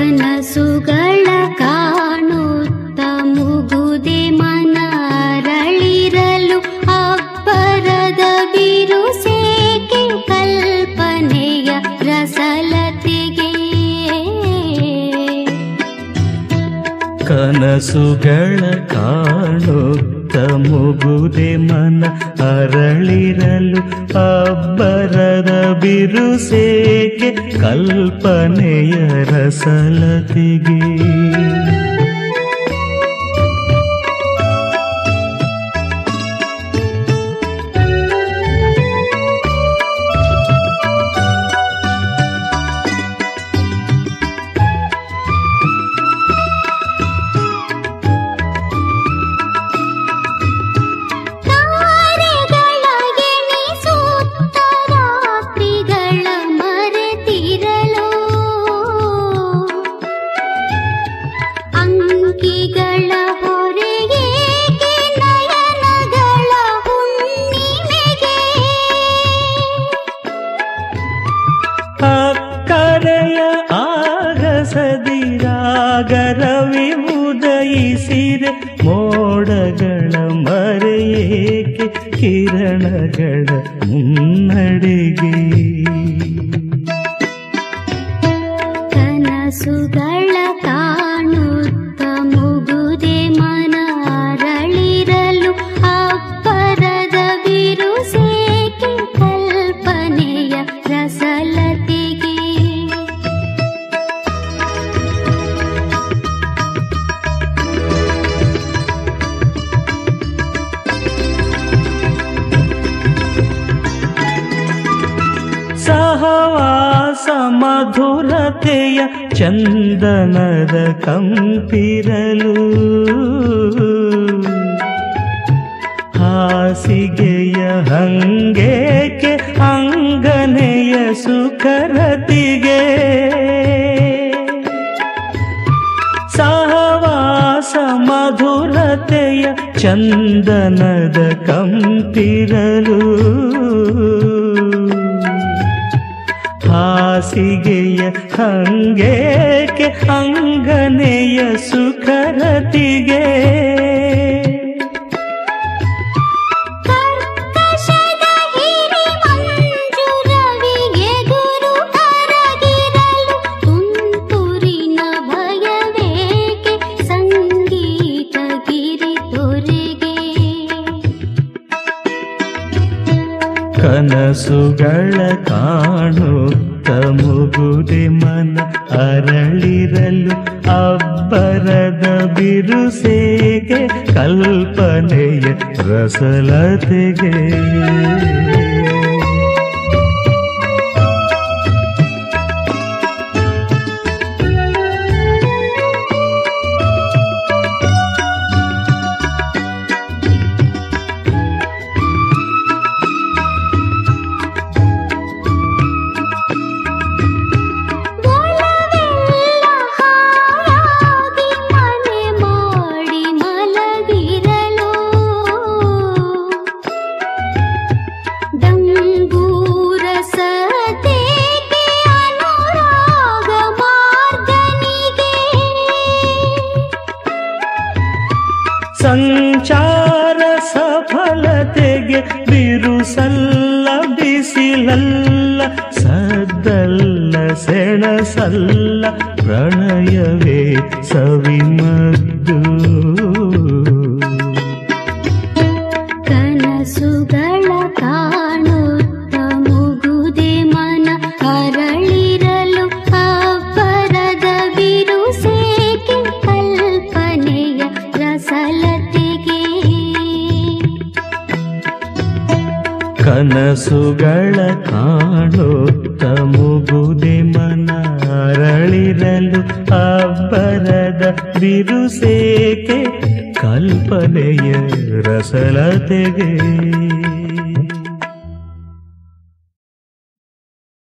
ಕನಸುಗಳ ಕಾಣುತ್ತ ಮುಗುದೆ ಮನರಳಿರಲು ಅಬ್ಬರದ ಬಿರುಸೇಕೆ ಕಲ್ಪನೆಯ ರಸಲತೆಗೆ ಕನಸುಗಳ ಕಾಣುತ್ತ ಮುಗುದೆ ಮನ ಅರಳಿರಲು ಅಬ್ಬರದ ಬಿರುಸೇಕೆ ಕಲ್ಪನೆಯ ರಸಲತೆಗೆ ತಾರೆಗಳ ಎಣಿಸುತ್ತ ರಾತ್ರಿಗಳ ಮರೆತಿರಲು ಅಂಕಿಗಳ ಹೊರೆಗೇಕೆ ನಯನಗಳ ಹುಣ್ಣಿಮೆಗೆ ಅಕ್ಕರೆಯ ಆಗಸದಿರಾಗರವಿ ಉದಯಿಸಿರೆ ಮೋಡಗಳ ಮರೆಯೇಕೆ ಕಿರಣಗಳ ಮುನ್ನಡೆಗೆ ಕನಸುಗಳ ಕಾಣುತ್ತ ಮುಗುದೆ ಮನ ಅರಳಿರಲು ಅಬ್ಬರದ ಬಿರುಸೇಕೆ ಕಲ್ಪನೆಯ ರಸಲತೆಗೆ ಸಹವಾಸ ಮಧುರತೆಯ ಚಂದನದ ಕಂಪಿರಲು ಹಾಸಿಗೆಯ ಹಂಗೇಕೆ ಅಂಗನೆಯ ಸುಖರತಿಗೆ ಸಹವಾಸ ಮಧುರತೆಯ ಚಂದನದ ಕಂಪಿರಲು ಹಾಸಿಗೆಯ ಹಂಗೇಕೆ ಅಂಗನೆಯ ಸುಖರತಿಗೆ ಕರ್ಕಶದ ಹಿರಿ ಮಂಜು ರವಿಗೆ ಗುರು ಕರಗಿರಲು ತುಂತುರಿನ ಭಯವೇಕೆ ಸಂಗೀತ ಗಿರಿ ತೊರೆಗೆ ಕನಸುಗಳ ಕಾಣುತ್ತ ಮುಗುದೆ ಮನ ಅರಳಿರಲು ಅಬ್ಬರದ ಬಿರುಸೇಗೆ ಕಲ್ಪನೆಯ ರಸಲತೆಗೆ ಒಲವೆಲ್ಲ ಹಾಯಾಗಿ ಮನೆ ಮಾಡಿ ಮಲಗಿರಲು ಡಂಗೂರ ಸತೇಗೆ ಅನುರಾಗ ಮಾರ್ಗನಿಗೆ ಸಂಚಾರ ಸಫಲತೆಗೆ ಬಿರುಸಲ್ಲ ಬಿಸಿಲಲ್ಲ ಸದ್ದಲ್ಲ ಸೆಣಸಲ್ಲ ಪ್ರಣಯವೇ ಸವಿಮದ್ದು ಕನಸುಗಳ ಕಾಣುತ್ತ ಮುಗುದೆ ಮನ ಅರಳಿರಲು ಅಬ್ಬರದ ಬಿರುಸೇಕೆ ಕಲ್ಪನೆಯ ರಸಲತೆಗೆ ಕನಸುಗಳ ಕಾಣುತ್ತ ಮುಗುದೆ ಮನ ಅರಳಿರಲು ಅಬ್ಬರದ ಬಿರುಸೇಕೆ ಕಲ್ಪನೆಯ ರಸಲತೆಗೆ